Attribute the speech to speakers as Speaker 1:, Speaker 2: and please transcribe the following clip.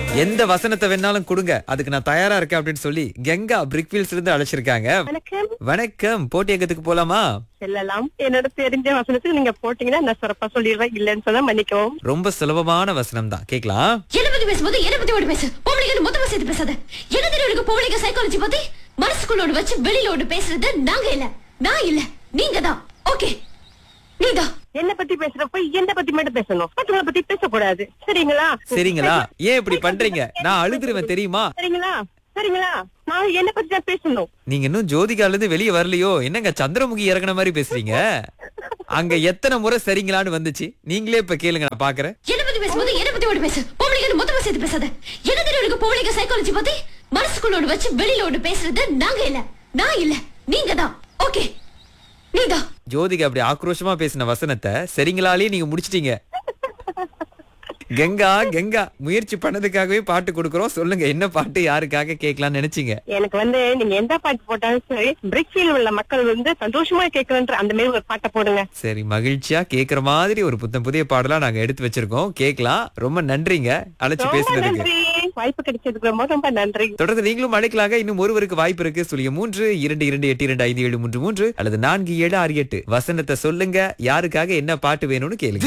Speaker 1: எந்த வசனத்தை வேணாலும் கொடுங்க அதுக்கு நான் தயாரா இருக்கேன் அப்படின்னு சொல்லி கெங்கா பிரிக்வீல்ஸ்ல இருந்து அழைச்சிருக்காங்க
Speaker 2: வணக்கம்
Speaker 1: வணக்கம் போட்டி இயக்கத்துக்கு போலாமா
Speaker 2: செல்லலாம் என்னோட தெரிஞ்ச வசனத்துக்கு நீங்க போட்டீங்கன்னா நான் சிறப்பா சொல்லிடுவேன் இல்லைன்னு சொன்னா மன்னிக்கவும்
Speaker 1: ரொம்ப சுலபமான வசனம் தான் கேக்கலாம்
Speaker 3: என்ன பத்தி பேசும்போது என்ன பத்தி ஓடி பேசு பொம்பளைங்க மொத்தமா சேர்த்து பேசாத என்ன தெரியும் எனக்கு பொம்பளைங்க சைக்காலஜி பத்தி மனசுக்குள்ள ஒண்ணு வச்சு வெளியில ஒண்ணு பேசுறது நாங்க இல்ல நான் இல்ல நீங்க தான் ஓகே நீதான்
Speaker 2: என்ன பத்தி பேசுறப்ப என்ன பத்தி மட்டும் பேசணும் மற்றவங்களை பத்தி பேசக்கூடாது சரிங்களா
Speaker 1: சரிங்களா ஏன் இப்படி பண்றீங்க நான் அழுதுருவேன் தெரியுமா
Speaker 2: சரிங்களா சரிங்களா நான் என்ன பத்தி தான் பேசணும்
Speaker 1: நீங்க இன்னும் ஜோதிகால இருந்து வெளியே வரலையோ என்னங்க சந்திரமுகி இறங்குன மாதிரி பேசுறீங்க அங்க எத்தனை முறை சரிங்களான்னு வந்துச்சு நீங்களே இப்ப கேளுங்க நான் பாக்குறேன்
Speaker 3: என்ன பத்தி பேசும்போது என்ன பத்தி ஓடி பேசு பொம்பளைங்க மொத்தமா சேர்த்து பேசாத என்ன தெரியும் எனக்கு பொம்பளைங்க சைக்காலஜி பத்தி மனசுக்குள்ள ஒண்ணு வச்சு வெளியில ஒண்ணு பேசுறது நாங்க இல்ல நான் இல்ல நீங்க தான் ஓகே நீதான்
Speaker 1: ஜோதிகா அப்படி ஆக்ரோஷமா பேசின வசனத்தை சரிங்களாலே நீங்க முடிச்சிட்டீங்க கங்கா கங்கா முயற்சி பண்ணதுக்காகவே பாட்டு கொடுக்கறோம் சொல்லுங்க என்ன பாட்டு யாருக்காக கேட்கலாம்னு நினைச்சீங்க
Speaker 2: எனக்கு வந்து நீங்க எந்த பாட்டு போட்டாலும் சரி பிரிக்ஃபீல்ட் உள்ள மக்கள் வந்து சந்தோஷமா கேட்கறன்ற அந்த மாதிரி ஒரு பாட்டை போடுங்க
Speaker 1: சரி மகிழ்ச்சியா கேக்குற மாதிரி ஒரு புத்தம் புதிய பாடலா நாங்க எடுத்து வச்சிருக்கோம் கேட்கலாம் ரொம்ப நன்றிங்க அழைச்சு
Speaker 2: ரொம்ப
Speaker 1: பேசுனதுக்கு
Speaker 2: நன்றி வாய்ப்பு கிடைச்சதுக்கு ரொம்ப ரொம்ப நன்றி
Speaker 1: தொடர்ந்து நீங்களும் அழைக்கலாக இன்னும் ஒருவருக்கு வாய்ப்பு இருக்கு சொல்லிய மூன்று இரண்டு இரண்டு எட்டு இரண்டு ஐந்து ஏழு மூன்று மூன்று அல்லது நான்கு ஏழு ஆறு எட்டு வசனத்தை சொல்லுங்க யாருக்காக என்ன பாட்டு வேணும்னு கேளுங்க